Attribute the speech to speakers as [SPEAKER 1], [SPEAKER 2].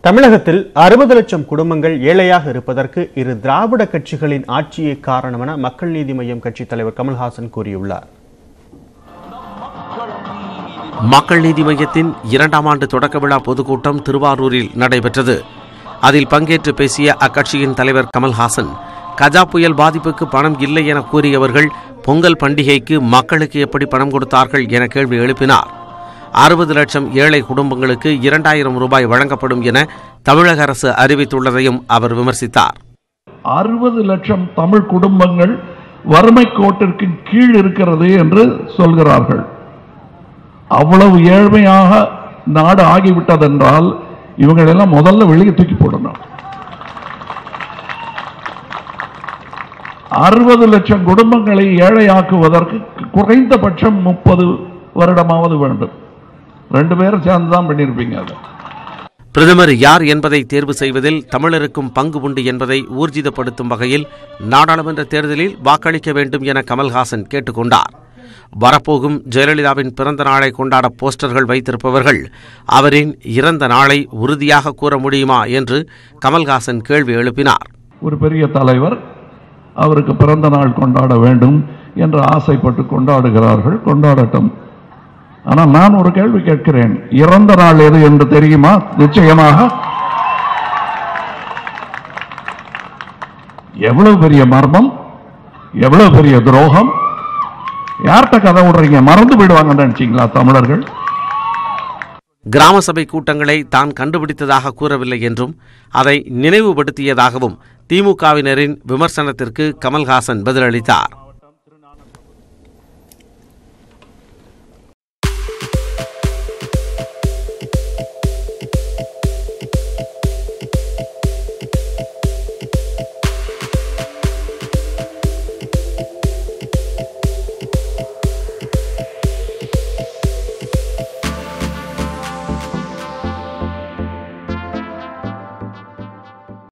[SPEAKER 1] தமிழகத்தில் அறுபது லட்சம் குடும்பங்கள் ஏழையாக இருப்பதற்கு இரு திராவிட கட்சிகளின் ஆட்சியே காரணம் என மக்கள் நீதி மய்யம் கட்சித் தலைவர் கமல்ஹாசன் கூறியுள்ளார்
[SPEAKER 2] மக்கள் நீதி மையத்தின் இரண்டாம் ஆண்டு தொடக்க விழா பொதுக்கூட்டம் திருவாரூரில் நடைபெற்றது அதில் பங்கேற்று பேசிய அக்கட்சியின் தலைவர் கமல்ஹாசன் கஜா புயல் பாதிப்புக்கு பணம் இல்லை என கூறியவர்கள் பொங்கல் பண்டிகைக்கு மக்களுக்கு எப்படி பணம் கொடுத்தார்கள் என கேள்வி எழுப்பினார் அறுபது லட்சம் ஏழை குடும்பங்களுக்கு இரண்டாயிரம் ரூபாய் வழங்கப்படும் என தமிழக அரசு அறிவித்துள்ளதையும் அவர் விமர்சித்தார்
[SPEAKER 3] அறுபது லட்சம் தமிழ் குடும்பங்கள் வறுமை கோட்டிற்கு கீழ் இருக்கிறது என்று சொல்கிறார்கள் அவ்வளவு ஏழ்மையாக நாடு ஆகிவிட்டதென்றால் இவங்களெல்லாம் முதல்ல வெளியே தூக்கி போடணும் அறுபது லட்சம் குடும்பங்களை ஏழையாக்குவதற்கு குறைந்தபட்சம் முப்பது வருடமாவது வேண்டும் ரெண்டு பேரும் சேர்ந்து தான் பண்ணியிருப்பீங்க அதை
[SPEAKER 2] பிரதமர் யார் என்பதை தேர்வு செய்வதில் தமிழருக்கும் பங்கு உண்டு என்பதை ஊர்ஜிதப்படுத்தும் வகையில் நாடாளுமன்ற தேர்தலில் வாக்களிக்க வேண்டும் என கமல்ஹாசன் கேட்டுக்கொண்டார் வரப்போகும் ஜெயலலிதாவின் பிறந்த நாளை கொண்டாட போஸ்டர்கள் வைத்திருப்பவர்கள் அவரின் இறந்த நாளை உறுதியாக கூற முடியுமா என்று கமல்ஹாசன் கேள்வி எழுப்பினார்
[SPEAKER 3] ஒரு பெரிய தலைவர் அவருக்கு பிறந்த நாள் கொண்டாட வேண்டும் என்று ஆசைப்பட்டு கொண்டாடுகிறார்கள் கொண்டாடட்டும் ஆனால் நான் ஒரு கேள்வி கேட்கிறேன் இறந்த நாள் எது என்று தெரியுமா நிச்சயமாக எவ்வளவு பெரிய மர்மம் எவ்வளவு பெரிய துரோகம் யார்கிட்ட கதை விடுறீங்க மறந்து விடுவாங்கன்னு நினைச்சீங்களா தமிழர்கள்
[SPEAKER 2] கிராம சபை கூட்டங்களை தான் கண்டுபிடித்ததாக கூறவில்லை என்றும் அதை நினைவுபடுத்தியதாகவும் திமுகவினரின் விமர்சனத்திற்கு கமல்ஹாசன் பதிலளித்தார்